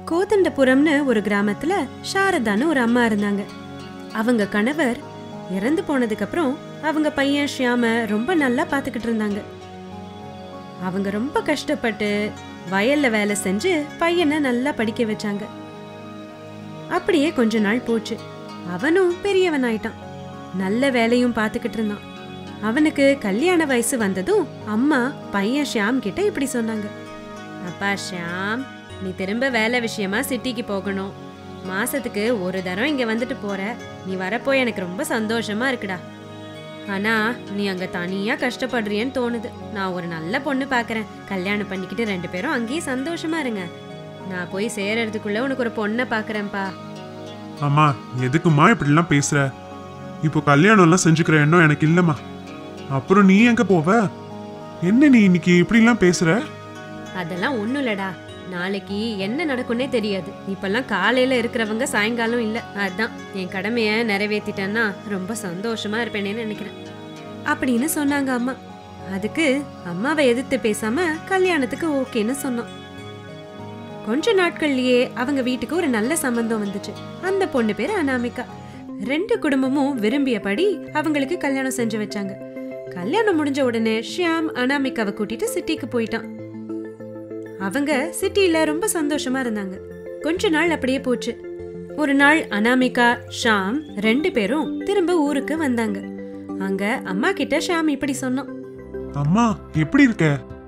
கோதண்டபுரம்னு ஒரு கிராமத்துல சாரதான்னு ஒரு அம்மா இருந்தாங்க அவங்க கணவர் இறந்து போனதுக்கு அப்புறம் அவங்க பையன் ஷியாம ரொம்ப நல்லா பாத்துக்கிட்டு இருந்தாங்க அவங்க ரொம்ப கஷ்டப்பட்டு வயல்ல வேலை செஞ்சு பையனை நல்லா படிக்க வச்சாங்க அப்படியே கொஞ்ச நாள் போச்சு அவனும் பெரியவன் ஆயிட்டான் நல்ல வேலையும் பார்த்துக்கிட்டு இருந்தான் அவனுக்கு கல்யாண வயசு வந்ததும் அம்மா பையன் ஷியாம் கிட்ட இப்படி சொன்னாங்க அப்பா ஷியாம் நீ திரும்ப வேலை விஷயமா சிட்டிக்கு போகணும் மாசத்துக்கு ஒரு தரம் இங்க வந்துட்டு போற நீ வரப்போ எனக்கு ரொம்ப சந்தோஷமா இருக்குடா ஆனா நீ அங்க தனியா கஷ்டப்படுறியன்னு தோணுது நான் ஒரு நல்ல பொண்ணு பாக்குறேன் கல்யாணம் பண்ணிக்கிட்டு ரெண்டு பேரும் அங்கேயே சந்தோஷமா இருங்க நான் போய் சேரறதுக்குள்ள உனக்கு ஒரு பொண்ணை பாக்குறேன்ப்பா அம்மா எதுக்குமா இப்படிலாம் பேசுற இப்போ கல்யாணம்லாம் செஞ்சுக்கிற எண்ணம் எனக்கு இல்லம்மா அப்புறம் நீ எங்க போவ என்ன நீ இன்னைக்கு இப்படிலாம் பேசுற அதெல்லாம் ஒண்ணும் இல்லடா நாளைக்கு என்ன நடக்கும்னே தெரியாது இப்பெல்லாம் காலையில இருக்கிறவங்க சாயங்காலம் இல்ல அதான் என் கடமைய நிறைவேத்திட்டேன்னா ரொம்ப சந்தோஷமா இருப்பேனேன்னு நினைக்கிறேன் அப்படின்னு சொன்னாங்க அம்மா அதுக்கு அம்மாவை எதிர்த்து பேசாம கல்யாணத்துக்கு ஓகேன்னு சொன்னோம் கொஞ்ச நாட்கள்லயே அவங்க வீட்டுக்கு ஒரு நல்ல சம்பந்தம் வந்துச்சு அந்த பொண்ணு பேரு அனாமிகா ரெண்டு குடும்பமும் விரும்பியபடி அவங்களுக்கு கல்யாணம் செஞ்சு வச்சாங்க கல்யாணம் முடிஞ்ச உடனே ஷியாம் அனாமிகாவை கூட்டிட்டு சிட்டிக்கு போயிட்டான் அவங்க சிட்டில ரொம்ப சந்தோஷமா இருந்தாங்க கொஞ்ச நாள் அப்படியே போச்சு ஒரு நாள் அனாமிகா ஷாம் ரெண்டு பேரும் திரும்ப ஊருக்கு வந்தாங்க அங்க அம்மா கிட்ட ஷாம் இப்படி சொன்னான் அம்மா எப்படி இருக்க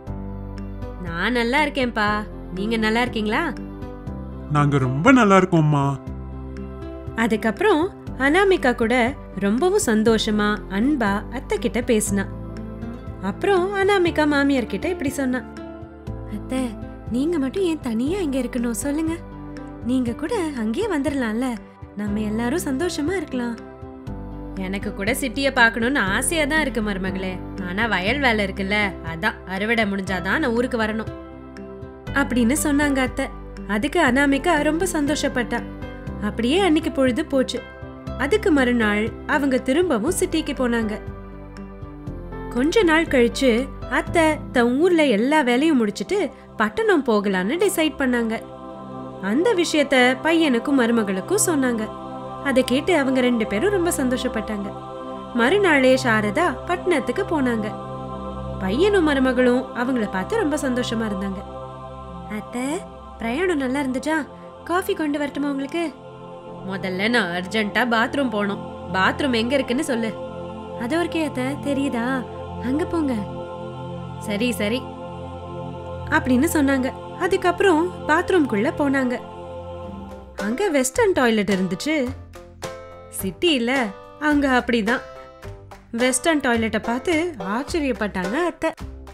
நான் நல்லா இருக்கேன்பா நீங்க நல்லா இருக்கீங்களா நாங்க ரொம்ப நல்லா இருக்கோம்மா அதுக்கப்புறம் அனாமிகா கூட ரொம்பவும் சந்தோஷமா அன்பா அத்தை கிட்ட பேசினா அப்புறம் அனாமிகா மாமியார் கிட்ட இப்படி சொன்னா அத்தை நீங்க மட்டும் ஏன் தனியா இங்க இருக்கணும் சொல்லுங்க நீங்க கூட அங்கேயே வந்துடலாம்ல நம்ம எல்லாரும் சந்தோஷமா இருக்கலாம் எனக்கு கூட சிட்டிய பார்க்கணும்னு ஆசையா தான் இருக்கு மருமகளே ஆனா வயல் வேலை இருக்குல்ல அதான் அறுவடை முடிஞ்சாதான் நான் ஊருக்கு வரணும் அப்படின்னு சொன்னாங்க அத்தை அதுக்கு அனாமிகா ரொம்ப சந்தோஷப்பட்டா அப்படியே அன்னைக்கு பொழுது போச்சு அதுக்கு மறுநாள் அவங்க திரும்பவும் சிட்டிக்கு போனாங்க கொஞ்ச நாள் கழிச்சு அத்தை தன் ஊர்ல எல்லா வேலையும் முடிச்சிட்டு பட்டணம் போகலான்னு டிசைட் பண்ணாங்க அந்த விஷயத்த பையனுக்கும் மருமகளுக்கும் சொன்னாங்க அதை கேட்டு அவங்க ரெண்டு பேரும் ரொம்ப சந்தோஷப்பட்டாங்க மறுநாளே சாரதா பட்டணத்துக்கு போனாங்க பையனும் மருமகளும் அவங்கள பார்த்து ரொம்ப சந்தோஷமா இருந்தாங்க அத்தை பிரயாணம் நல்லா இருந்துச்சா காஃபி கொண்டு வரட்டுமா உங்களுக்கு முதல்ல நான் அர்ஜென்ட்டா பாத்ரூம் போகணும் பாத்ரூம் எங்க இருக்குன்னு சொல்லு அது ஒரு அத்தை தெரியுதா அங்க போங்க சரி சரி அப்படின்னு சொன்னாங்க அதுக்கப்புறம் பாத்ரூம்குள்ள போனாங்க அங்க வெஸ்டர்ன் டாய்லெட் இருந்துச்சு சிட்டில அங்க அப்படிதான் வெஸ்டர்ன் டாய்லெட்டை பார்த்து ஆச்சரியப்பட்டாங்க அத்தை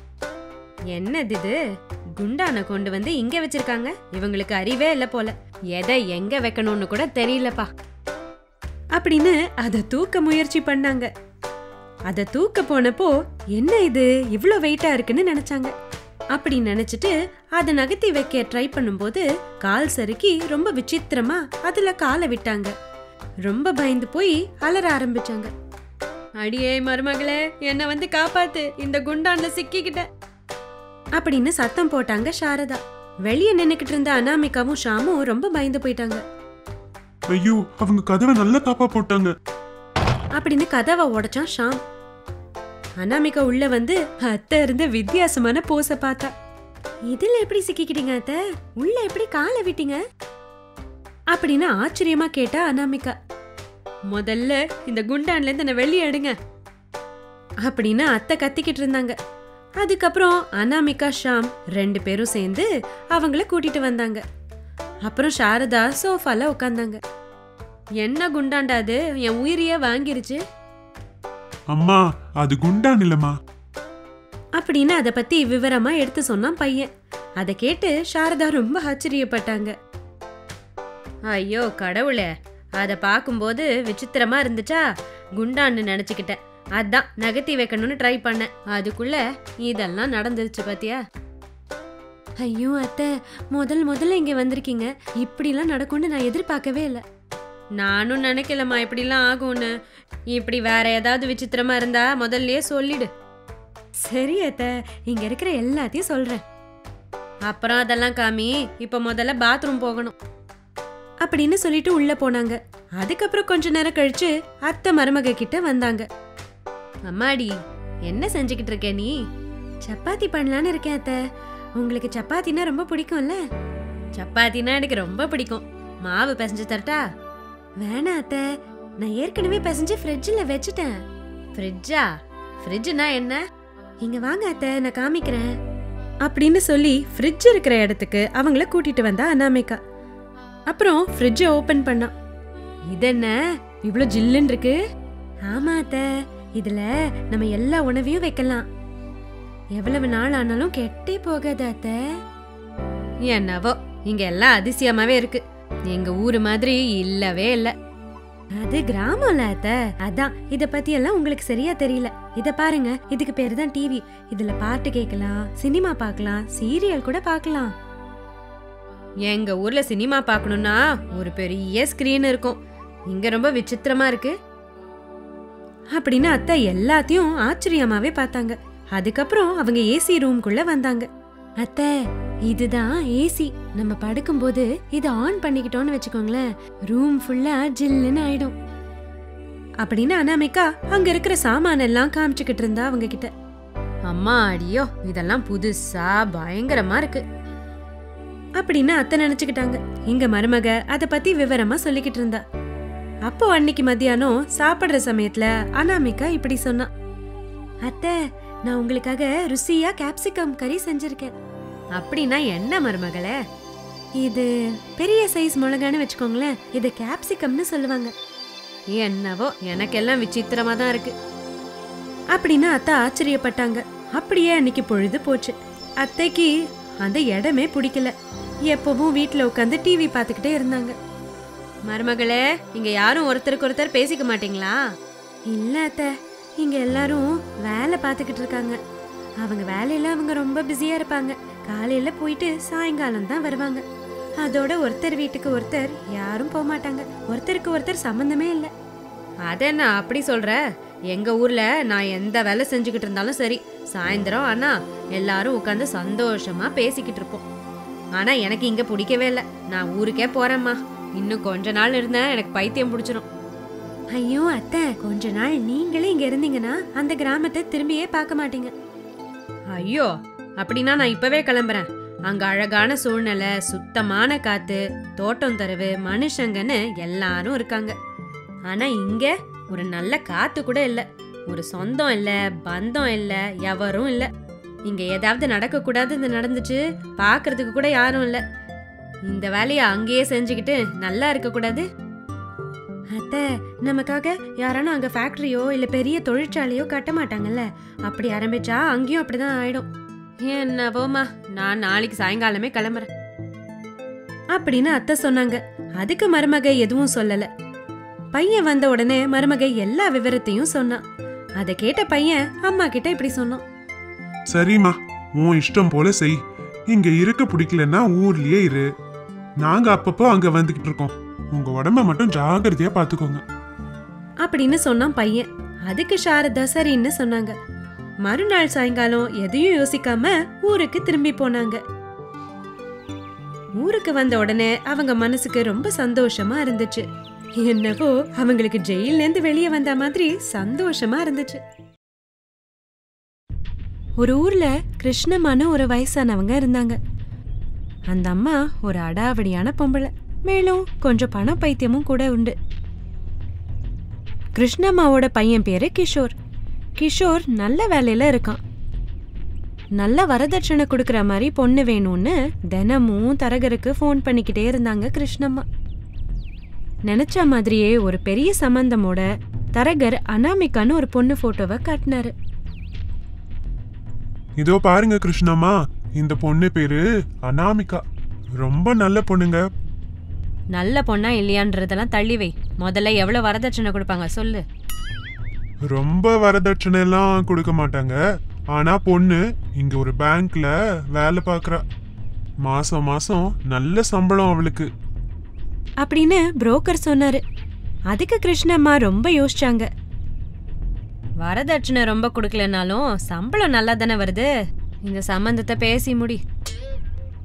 என்னது இது குண்டான கொண்டு வந்து இங்க வச்சிருக்காங்க இவங்களுக்கு அறிவே இல்ல போல எதை எங்க வைக்கணும்னு கூட தெரியலப்பா அப்படின்னு அத தூக்க முயற்சி பண்ணாங்க அத தூக்க போனப்போ என்ன இது இவ்ளோ வெயிட்டா இருக்குன்னு நினைச்சாங்க அப்படி நினைச்சிட்டு அதை நகர்த்தி வைக்க ட்ரை பண்ணும்போது கால் சறுக்கி ரொம்ப விசித்திரமா அதுல காலை விட்டாங்க ரொம்ப பயந்து போய் அலற ஆரம்பிச்சாங்க அடியே மருமகளே என்ன வந்து காப்பாத்து இந்த குண்டான்ல சிக்கிக்கிட்ட அப்படின்னு சத்தம் போட்டாங்க சாரதா வெளிய நின்னுக்கிட்டு இருந்த அனாமிகாவும் ஷாமும் ரொம்ப பயந்து போயிட்டாங்க ஐயோ அவங்க கதவை நல்லா தாப்பா போட்டாங்க அப்படின்னு கதவை உடைச்சான் ஷாம் அனாமிகா உள்ள வந்து அத்தை இருந்து வித்தியாசமான போஸ பார்த்தா இதுல எப்படி சிக்கிக்கிட்டீங்க அத்தை உள்ள எப்படி காலை விட்டீங்க அப்படின்னு ஆச்சரியமா கேட்டா அனாமிகா முதல்ல இந்த குண்டான்ல இருந்து என்ன வெளியே எடுங்க அப்படின்னு அத்தை கத்திக்கிட்டு இருந்தாங்க அதுக்கப்புறம் அனாமிகா ஷாம் ரெண்டு பேரும் சேர்ந்து அவங்கள கூட்டிட்டு வந்தாங்க அப்புறம் சாரதா சோஃபால உட்காந்தாங்க என்ன குண்டாண்டா அது என் உயிரையே வாங்கிருச்சு அம்மா அது குண்டான் இல்லம்மா அப்படின்னு அதை பத்தி விவரமா எடுத்து சொன்னான் பையன் அதை கேட்டு சாரதா ரொம்ப ஆச்சரியப்பட்டாங்க ஐயோ கடவுளே அதை பார்க்கும்போது விசித்திரமா இருந்துச்சா குண்டான்னு நினைச்சுக்கிட்டேன் அதான் நகர்த்தி வைக்கணும்னு ட்ரை பண்ணேன் அதுக்குள்ள இதெல்லாம் நடந்துருச்சு பாத்தியா ஐயோ அத்தை முதல் முதல்ல இங்க வந்திருக்கீங்க இப்படிலாம் நடக்கும்னு நான் எதிர்பார்க்கவே இல்லை நானும் நினைக்கலம்மா இப்படிலாம் ஆகும்னு இப்படி வேற ஏதாவது விசித்திரமா இருந்தா முதல்லயே சொல்லிடு சரி அத்த இங்க இருக்கிற எல்லாத்தையும் சொல்றேன் அப்புறம் அதெல்லாம் காமி இப்ப முதல்ல பாத்ரூம் போகணும் அப்படின்னு சொல்லிட்டு உள்ள போனாங்க அதுக்கப்புறம் கொஞ்ச நேரம் கழிச்சு அத்தை மருமக கிட்ட வந்தாங்க அம்மாடி என்ன செஞ்சுக்கிட்டு இருக்க நீ சப்பாத்தி பண்ணலான்னு இருக்கேன் அத்தை உங்களுக்கு சப்பாத்தினா ரொம்ப பிடிக்கும்ல சப்பாத்தினா எனக்கு ரொம்ப பிடிக்கும் மாவு பிசைஞ்சு தரட்டா வேணாம் அத்தை நான் ஏற்கனவே பிசைஞ்சு ஃப்ரிட்ஜில் வச்சுட்டேன் ஃப்ரிட்ஜா ஃப்ரிட்ஜ்னா என்ன இங்க வாங்க அத்தை நான் காமிக்கிறேன் அப்படின்னு சொல்லி ஃப்ரிட்ஜ் இருக்கிற இடத்துக்கு அவங்கள கூட்டிட்டு வந்தா அனாமிகா அப்புறம் ஃப்ரிட்ஜை ஓபன் பண்ணா இதென்ன இவ்ளோ ஜில்லுன்னு இருக்கு ஆமா அத்தை இதுல நம்ம எல்லா உணவையும் வைக்கலாம் எவ்வளவு நாள் ஆனாலும் கெட்டே போகாது அத்தை என்னவோ இங்க எல்லாம் அதிசயமாவே இருக்கு எங்க ஊரு மாதிரி இல்லவே இல்ல அது கிராமம்ல அத்த அதான் இத பத்தி எல்லாம் உங்களுக்கு சரியா தெரியல இத பாருங்க இதுக்கு பேரு தான் டிவி இதுல பாட்டு கேட்கலாம் சினிமா பார்க்கலாம் சீரியல் கூட பார்க்கலாம் எங்க ஊர்ல சினிமா பார்க்கணும்னா ஒரு பெரிய ஸ்கிரீன் இருக்கும் இங்க ரொம்ப விசித்திரமா இருக்கு அப்படின்னு அத்தை எல்லாத்தையும் ஆச்சரியமாவே பார்த்தாங்க அதுக்கப்புறம் அவங்க ஏசி ரூம்குள்ள வந்தாங்க அத்தை இதுதான் ஏசி நம்ம படுக்கும்போது இதை ஆன் பண்ணிக்கிட்டோம்னு வச்சுக்கோங்களேன் ரூம் ஃபுல்லா ஜில்லுன்னு ஆயிடும் அப்படின்னு அனாமிகா அங்க இருக்கிற சாமான எல்லாம் காமிச்சுக்கிட்டு இருந்தா அவங்க கிட்ட அம்மா அடியோ இதெல்லாம் புதுசா பயங்கரமா இருக்கு அப்படின்னு அத்தை நினைச்சுக்கிட்டாங்க இங்க மருமக அத பத்தி விவரமா சொல்லிக்கிட்டு இருந்தா அப்போ அன்னைக்கு மத்தியானம் சாப்பிடுற சமயத்துல அனாமிகா இப்படி சொன்னா அத்தை நான் உங்களுக்காக ருசியா கேப்சிகம் கறி செஞ்சிருக்கேன் அப்படின்னா என்ன மருமகளே இது பெரிய சைஸ் மிளகான்னு வச்சுக்கோங்களேன் இது கேப்சிகம்னு சொல்லுவாங்க என்னவோ எனக்கெல்லாம் விசித்திரமா தான் இருக்கு அப்படின்னு அத்தை ஆச்சரியப்பட்டாங்க அப்படியே அன்னைக்கு பொழுது போச்சு அத்தைக்கு அந்த இடமே பிடிக்கல எப்பவும் வீட்ல உட்காந்து டிவி பார்த்துக்கிட்டே இருந்தாங்க மருமகளே இங்க யாரும் ஒருத்தருக்கு ஒருத்தர் பேசிக்க மாட்டீங்களா இல்ல அத்தை இங்க எல்லாரும் வேலை பார்த்துக்கிட்டு இருக்காங்க அவங்க வேலையில அவங்க ரொம்ப பிஸியா இருப்பாங்க காலையில போயிட்டு சாயங்காலம் தான் வருவாங்க அதோட ஒருத்தர் வீட்டுக்கு ஒருத்தர் யாரும் போக மாட்டாங்க ஒருத்தருக்கு ஒருத்தர் சம்பந்தமே இல்ல அதென்ன அப்படி சொல்ற எங்க ஊர்ல நான் எந்த வேலை செஞ்சுக்கிட்டு இருந்தாலும் சரி சாயந்தரம் ஆனா எல்லாரும் உட்காந்து சந்தோஷமா பேசிக்கிட்டு இருப்போம் ஆனா எனக்கு இங்க பிடிக்கவே இல்ல நான் ஊருக்கே போறேம்மா இன்னும் கொஞ்ச நாள் இருந்தா எனக்கு பைத்தியம் பிடிச்சிரும் ஐயோ அத்தை கொஞ்ச நாள் நீங்களே இங்க இருந்தீங்கன்னா அந்த கிராமத்தை திரும்பியே பார்க்க மாட்டீங்க ஐயோ அப்படின்னா நான் இப்பவே கிளம்புறேன் அங்க அழகான சூழ்நிலை சுத்தமான காத்து தோட்டம் தரவு மனுஷங்கன்னு எல்லாரும் இருக்காங்க ஆனா இங்க ஒரு நல்ல காத்து கூட இல்ல ஒரு சொந்தம் இல்ல பந்தம் இல்ல எவரும் இல்ல இங்க ஏதாவது நடக்க கூடாது நடந்துச்சு பாக்குறதுக்கு கூட யாரும் இல்ல இந்த வேலையை அங்கேயே செஞ்சுக்கிட்டு நல்லா இருக்க கூடாது அத்தை நமக்காக யாரானும் அங்க ஃபேக்டரியோ இல்ல பெரிய தொழிற்சாலையோ கட்ட மாட்டாங்கல்ல அப்படி ஆரம்பிச்சா அங்கேயும் அப்படிதான் ஆயிடும் என்னவோமா நான் நாளைக்கு சாயங்காலமே கிளம்புறேன் அப்படின்னு அத்தை சொன்னாங்க அதுக்கு மருமக எதுவும் சொல்லல பையன் வந்த உடனே மருமக எல்லா விவரத்தையும் சொன்னான் அதை கேட்ட பையன் அம்மா கிட்ட இப்படி சொன்னான் சரிம்மா உன் இஷ்டம் போல செய் இங்க இருக்க பிடிக்கலன்னா ஊர்லயே இரு நாங்க அப்பப்போ அங்க வந்துகிட்டு இருக்கோம் உங்க உடம்ப மட்டும் ஜாகிரதையா பாத்துக்கோங்க அப்படின்னு சொன்னான் பையன் அதுக்கு சாரதா சரின்னு சொன்னாங்க மறுநாள் சாயங்காலம் எதையும் யோசிக்காம ஊருக்கு திரும்பி போனாங்க ஊருக்கு வந்த உடனே அவங்க மனசுக்கு ரொம்ப சந்தோஷமா இருந்துச்சு என்னவோ அவங்களுக்கு ஜெயில இருந்து வெளியே வந்த மாதிரி சந்தோஷமா இருந்துச்சு ஒரு ஊர்ல கிருஷ்ணம்மான்னு ஒரு வயசானவங்க இருந்தாங்க அந்த அம்மா ஒரு அடாவடியான பொம்பளை மேலும் கொஞ்சம் பண பைத்தியமும் கூட உண்டு கிருஷ்ணம்மாவோட பையன் பேரு கிஷோர் கிஷோர் நல்ல வேலையில இருக்கான் நல்ல வரதட்சணை கொடுக்கற மாதிரி பொண்ணு வேணும்னு தினமும் தரகருக்கு ஃபோன் பண்ணிக்கிட்டே இருந்தாங்க கிருஷ்ணம்மா நினைச்ச மாதிரியே ஒரு பெரிய சம்பந்தமோட தரகர் அனாமிகான்னு ஒரு பொண்ணு போட்டோவை காட்டினாரு இதோ பாருங்க கிருஷ்ணம்மா இந்த பொண்ணு பேரு அனாமிகா ரொம்ப நல்ல பொண்ணுங்க நல்ல பொண்ணா இல்லையான்றதெல்லாம் தள்ளி வை முதல்ல எவ்வளவு வரதட்சணை கொடுப்பாங்க சொல்லு ரொம்ப வரதட்சணை எல்லாம் கொடுக்க மாட்டாங்க ஆனா பொண்ணு இங்க ஒரு பேங்க்ல வேலை பார்க்கறா மாசம் மாசம் நல்ல சம்பளம் அவளுக்கு அப்படின்னு புரோக்கர் சொன்னாரு அதுக்கு கிருஷ்ணம்மா ரொம்ப யோசிச்சாங்க வரதட்சணை ரொம்ப கொடுக்கலனாலும் சம்பளம் நல்லா தானே வருது இந்த சம்பந்தத்தை பேசி முடி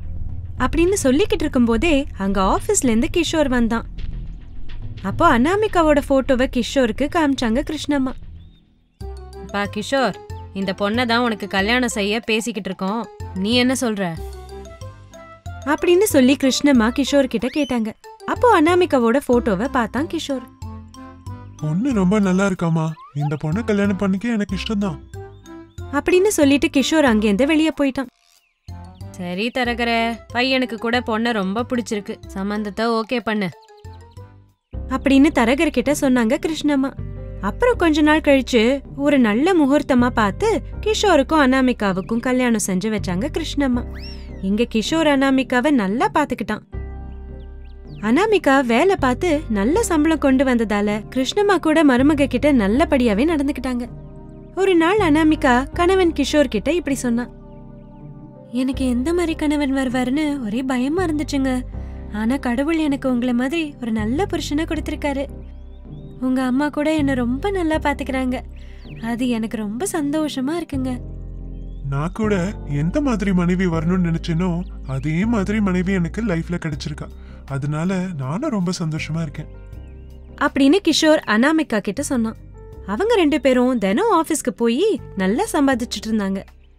அப்படின்னு சொல்லிக்கிட்டு இருக்கும்போதே அங்க ஆபீஸ்ல இருந்து கிஷோர் வந்தான் அப்போ அனாமிகாவோட போட்டோவை கிஷோருக்கு காமிச்சாங்க கிருஷ்ணம்மா பா கிஷோர் இந்த பொண்ணை தான் உனக்கு கல்யாணம் செய்ய பேசிக்கிட்டு இருக்கோம் நீ என்ன சொல்ற அப்படின்னு சொல்லி கிருஷ்ணம்மா கிஷோர் கிட்ட கேட்டாங்க அப்போ அனாமிகாவோட போட்டோவை பார்த்தான் கிஷோர் பொண்ணு ரொம்ப நல்லா இருக்காமா இந்த பொண்ணை கல்யாணம் பண்ணிக்க எனக்கு இஷ்டம்தான் அப்படின்னு சொல்லிட்டு கிஷோர் அங்கேருந்து வெளியே போயிட்டான் சரி தரகர பையனுக்கு கூட பொண்ணை ரொம்ப பிடிச்சிருக்கு சம்பந்தத்தை ஓகே பண்ணு அப்படின்னு தரகர் கிட்ட சொன்னாங்க கிருஷ்ணம்மா அப்புறம் கொஞ்ச நாள் கழிச்சு ஒரு நல்ல முகூர்த்தமா பார்த்து கிஷோருக்கும் அனாமிகாவுக்கும் கல்யாணம் செஞ்சு வச்சாங்க கிருஷ்ணம்மா இங்க கிஷோர் அனாமிகாவை நல்லா பாத்துக்கிட்டான் அனாமிகா வேலை பார்த்து நல்ல சம்பளம் கொண்டு வந்ததால கிருஷ்ணம்மா கூட மருமக கிட்ட நல்லபடியாவே நடந்துக்கிட்டாங்க ஒரு நாள் அனாமிகா கணவன் கிஷோர் கிட்ட இப்படி சொன்னான் எனக்கு எந்த மாதிரி கணவன் வருவாருன்னு ஒரே பயமா இருந்துச்சுங்க ஆனா கடவுள் எனக்கு உங்களை மாதிரி ஒரு நல்ல புருஷனை கொடுத்திருக்காரு உங்க அம்மா கூட என்ன ரொம்ப நல்லா பாத்துக்கிறாங்க அது எனக்கு ரொம்ப சந்தோஷமா இருக்குங்க நான் கூட எந்த மாதிரி மனைவி வரணும்னு நினைச்சேனோ அதே மாதிரி மனைவி எனக்கு லைஃப்ல கிடைச்சிருக்கா அதனால நானும் ரொம்ப சந்தோஷமா இருக்கேன் அப்படின்னு கிஷோர் அனாமிகா கிட்ட சொன்னான் அவங்க ரெண்டு பேரும் தினம் ஆபீஸ்க்கு போய் நல்லா சம்பாதிச்சிட்டு இருந்தாங்க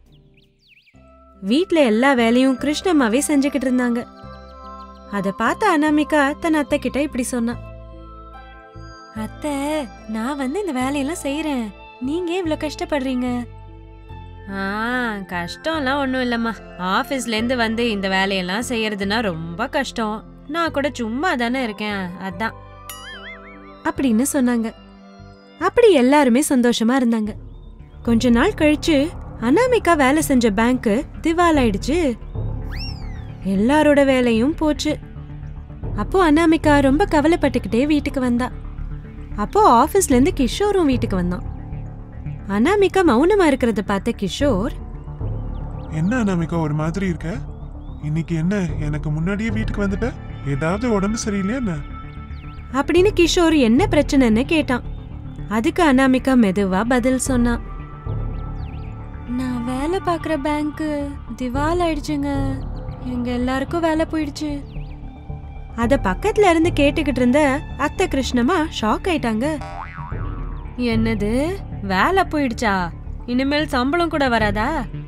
வீட்ல எல்லா வேலையும் கிருஷ்ணம்மாவே செஞ்சுக்கிட்டு இருந்தாங்க அத பார்த்த அனாமிகா தன் அத்தை கிட்ட இப்படி சொன்னா அத்தை நான் வந்து இந்த வேலையெல்லாம் செய்யறேன் நீங்க ஏன் இவ்ளோ கஷ்டப்படுறீங்க ஆ கஷ்டம்லாம் ஒன்றும் இல்லைம்மா ஆஃபீஸ்ல இருந்து வந்து இந்த வேலையெல்லாம் செய்யறதுனா ரொம்ப கஷ்டம் நான் கூட சும்மா தானே இருக்கேன் அதான் அப்படின்னு சொன்னாங்க அப்படி எல்லாருமே சந்தோஷமா இருந்தாங்க கொஞ்ச நாள் கழிச்சு அனாமிகா வேலை செஞ்ச பேங்க் திவாலாயிடுச்சு எல்லாரோட வேலையும் போச்சு அப்போ அனாமிகா ரொம்ப கவலைப்பட்டுக்கிட்டே வீட்டுக்கு வந்தா அப்போ ஆபீஸ்ல இருந்து கிஷோரும் வீட்டுக்கு வந்தான் அனாமிகா மௌனமா இருக்கிறத பார்த்த கிஷோர் என்ன அனாமிகா ஒரு மாதிரி இருக்க இன்னைக்கு என்ன எனக்கு முன்னாடியே வீட்டுக்கு வந்துட்ட ஏதாவது உடம்பு சரியில்லையா என்ன அப்படின்னு கிஷோர் என்ன பிரச்சனைன்னு கேட்டான் அதுக்கு அனாமிகா மெதுவா பதில் சொன்னான் நான் வேலை பார்க்குற பேங்க் திவால் ஆயிடுச்சுங்க எங்க எல்லாருக்கும் வேலை போயிடுச்சு அத பக்கத்துல இருந்து கேட்டுக்கிட்டு இருந்த அத்தை கிருஷ்ணமா ஷாக் ஆயிட்டாங்க என்னது வேலை போயிடுச்சா இனிமேல் சம்பளம் கூட வராதா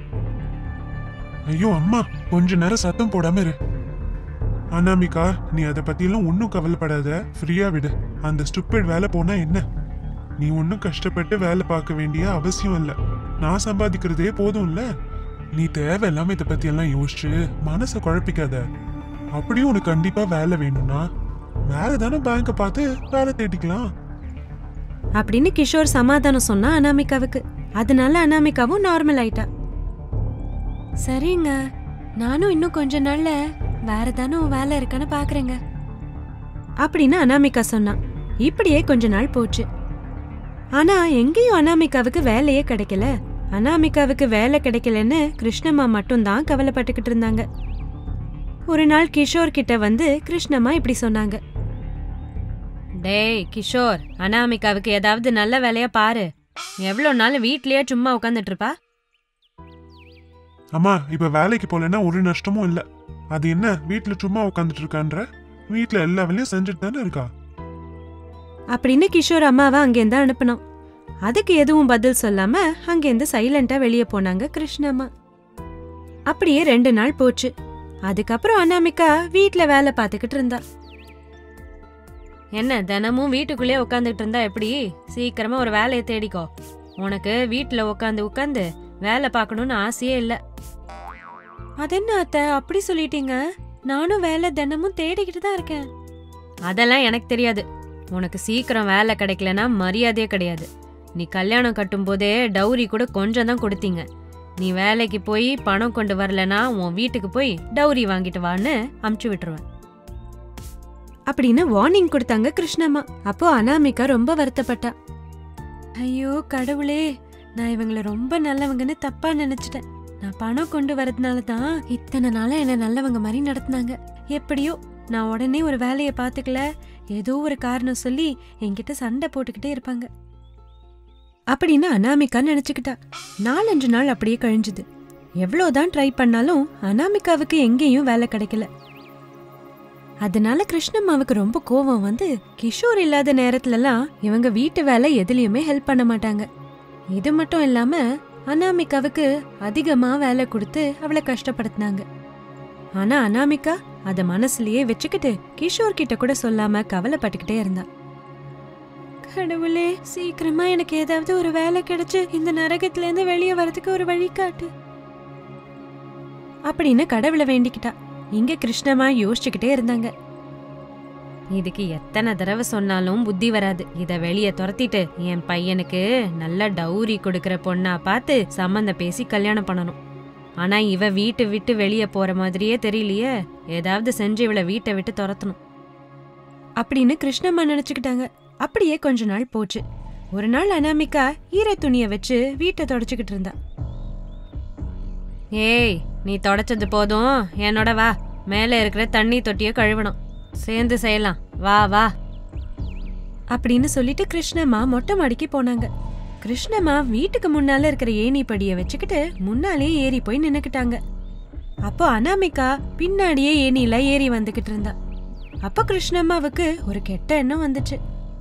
ஐயோ அம்மா கொஞ்ச நேரம் சத்தம் போடாம இரு அனாமிகா நீ அதை பத்தியெல்லாம் ஒன்றும் கவலைப்படாத ஃப்ரீயா விடு அந்த ஸ்டூப்பிட் வேலை போனா என்ன நீ ஒன்றும் கஷ்டப்பட்டு வேலை பார்க்க வேண்டிய அவசியம் இல்லை நான் சம்பாதிக்கிறதே போதும்ல நீ தேவையில்லாம இதை பத்தியெல்லாம் யோசிச்சு மனசை குழப்பிக்காத அப்படியும் உனக்கு கண்டிப்பா வேலை வேணும்னா வேற தானே பேங்கை பார்த்து வேலை தேடிக்கலாம் அப்படின்னு கிஷோர் சமாதானம் சொன்னா அனாமிகாவுக்கு அதனால அனாமிகாவும் நார்மல் ஆயிட்டா சரிங்க நானும் இன்னும் கொஞ்ச நாள்ல வேற தானும் வேலை இருக்கான்னு பாக்குறேங்க அப்படின்னு அனாமிகா சொன்னா இப்படியே கொஞ்ச நாள் போச்சு ஆனா எங்கேயும் அனாமிகாவுக்கு வேலையே கிடைக்கல அனாமிகாவுக்கு வேலை கிடைக்கலன்னு கிருஷ்ணம்மா மட்டும்தான் கவலைப்பட்டுக்கிட்டு இருந்தாங்க ஒரு நாள் கிஷோர் கிட்ட வந்து கிருஷ்ணம்மா இப்படி சொன்னாங்க டேய் கிஷோர் அனாமிகாவுக்கு ஏதாவது நல்ல வேலையா பாரு எவ்வளோ நாள் வீட்லயே சும்மா உட்காந்துட்டு இருப்பா அம்மா இப்ப வேலைக்கு போலன்னா ஒரு நஷ்டமும் இல்ல அது என்ன வீட்ல சும்மா உட்காந்துட்டு இருக்கான்ற வீட்ல எல்லா வேலையும் செஞ்சுட்டு தானே இருக்கா அப்படின்னு கிஷோர் அம்மாவை அங்கேருந்து அனுப்புனான் அதுக்கு எதுவும் பதில் சொல்லாம அங்கேருந்து சைலண்டா வெளியே போனாங்க கிருஷ்ணம்மா அப்படியே ரெண்டு நாள் போச்சு அதுக்கப்புறம் அனாமிகா வீட்ல வேலை பார்த்துக்கிட்டு இருந்தா என்ன தினமும் வீட்டுக்குள்ளே உட்காந்துட்டு இருந்தா எப்படி சீக்கிரமா ஒரு வேலையை தேடிக்கோ உனக்கு வீட்ல உட்காந்து உட்காந்து வேலை பார்க்கணும்னு ஆசையே இல்ல அதென்ன அத்தை அப்படி சொல்லிட்டீங்க நானும் வேலை தினமும் தேடிக்கிட்டு தான் இருக்கேன் அதெல்லாம் எனக்கு தெரியாது உனக்கு சீக்கிரம் வேலை கிடைக்கலனா மரியாதையே கிடையாது நீ கல்யாணம் கட்டும் போதே டௌரி கூட கொஞ்சம் தான் கொடுத்தீங்க நீ வேலைக்கு போய் பணம் கொண்டு வரலனா உன் வீட்டுக்கு போய் டௌரி வாங்கிட்டு வான்னு அமுச்சு விட்டுருவேன் அப்படின்னு வார்னிங் கொடுத்தாங்க கிருஷ்ணம்மா அப்போ அனாமிகா ரொம்ப வருத்தப்பட்டா ஐயோ கடவுளே நான் இவங்கள ரொம்ப நல்லவங்கன்னு தப்பா நினைச்சிட்டேன் நான் பணம் கொண்டு வரதுனால தான் இத்தனை நாளா என்ன நல்லவங்க மாதிரி நடத்துனாங்க எப்படியோ நான் உடனே ஒரு வேலையை பார்த்துக்கல ஏதோ ஒரு காரணம் சொல்லி என்கிட்ட சண்டை போட்டுக்கிட்டே இருப்பாங்க அப்படின்னு அனாமிகா நினைச்சுக்கிட்டா நாலஞ்சு நாள் அப்படியே கழிஞ்சுது எவ்வளோதான் ட்ரை பண்ணாலும் அனாமிகாவுக்கு எங்கேயும் வேலை கிடைக்கல அதனால கிருஷ்ணம்மாவுக்கு ரொம்ப கோவம் வந்து கிஷோர் இல்லாத நேரத்துலலாம் இவங்க வீட்டு வேலை எதுலயுமே ஹெல்ப் பண்ண மாட்டாங்க இது மட்டும் இல்லாம அனாமிகாவுக்கு அதிகமா வேலை கொடுத்து அவளை கஷ்டப்படுத்தினாங்க ஆனா அனாமிகா அத மனசுலயே வச்சுக்கிட்டு கிஷோர் கிட்ட கூட சொல்லாம கவலைப்பட்டுக்கிட்டே இருந்தா கடவுளே சீக்கிரமா எனக்கு ஏதாவது ஒரு வேலை கிடைச்சு இந்த நரகத்துல இருந்து வெளியே வரதுக்கு ஒரு வழி காட்டு அப்படின்னு கடவுளை வேண்டிக்கிட்டா இங்க கிருஷ்ணமா யோசிச்சுக்கிட்டே இருந்தாங்க இதுக்கு எத்தனை தடவை சொன்னாலும் புத்தி வராது இத வெளிய துரத்திட்டு என் பையனுக்கு நல்ல டௌரி கொடுக்கற பொண்ணா பார்த்து சம்மந்தம் பேசி கல்யாணம் பண்ணணும் ஆனா இவ வீட்டு விட்டு வெளிய போற மாதிரியே தெரியலையே ஏதாவது செஞ்சு இவளை வீட்டை விட்டு துரத்தணும் அப்படின்னு கிருஷ்ணம்மா நினைச்சுக்கிட்டாங்க அப்படியே கொஞ்ச நாள் போச்சு ஒரு நாள் அனாமிகா ஈர துணிய வச்சு வீட்டை தொடச்சுக்கிட்டு இருந்தா ஏய் நீ தொடச்சது போதும் என்னோட வா மேலே இருக்கிற தண்ணி தொட்டிய கழுவணும் சேர்ந்து செய்யலாம் வா வா அப்படின்னு சொல்லிட்டு கிருஷ்ணம்மா மொட்டை மாடிக்கு போனாங்க கிருஷ்ணம்மா வீட்டுக்கு முன்னால இருக்கிற ஏணி படிய வச்சுக்கிட்டு முன்னாலே ஏறி போய் நின்னுக்கிட்டாங்க அப்போ அனாமிகா பின்னாடியே ஏணியில ஏறி வந்துகிட்டு இருந்தா அப்ப கிருஷ்ணம்மாவுக்கு ஒரு கெட்ட எண்ணம் வந்துச்சு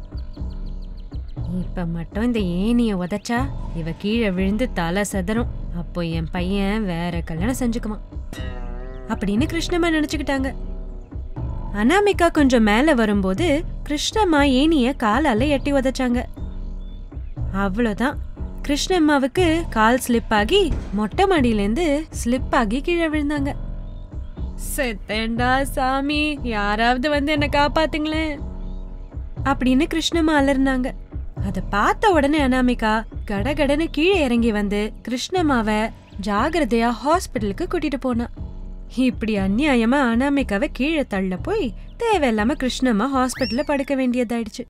இப்ப மட்டும் இந்த ஏணிய உதைச்சா இவ கீழே விழுந்து தலை செதறும் அப்போ என் பையன் வேற கல்யாணம் செஞ்சுக்குவான் அப்படின்னு கிருஷ்ணம்மா நினைச்சுக்கிட்டாங்க அனாமிகா கொஞ்சம் மேல வரும்போது கிருஷ்ணம்மா ஏணிய காலால எட்டி உதைச்சாங்க அவ்வளோதான் கிருஷ்ணம்மாவுக்கு கால் ஸ்லிப் ஆகி மொட்டை மாடியிலேருந்து ஸ்லிப் ஆகி கீழே விழுந்தாங்க செத்தேண்டா சாமி யாராவது வந்து என்ன காப்பாத்துங்களேன் அப்படின்னு கிருஷ்ணம்மா அலர்னாங்க அத பார்த்த உடனே அனாமிகா கடகடன்னு கீழே இறங்கி வந்து கிருஷ்ணம்மாவை ஜாகிரதையா ஹாஸ்பிட்டலுக்கு கூட்டிட்டு போனா இப்படி அநியாயமா அனாமிகாவை கீழே தள்ள போய் தேவையில்லாம கிருஷ்ணம்மா ஹாஸ்பிட்டல்ல படுக்க வேண்டியதாயிடுச்சு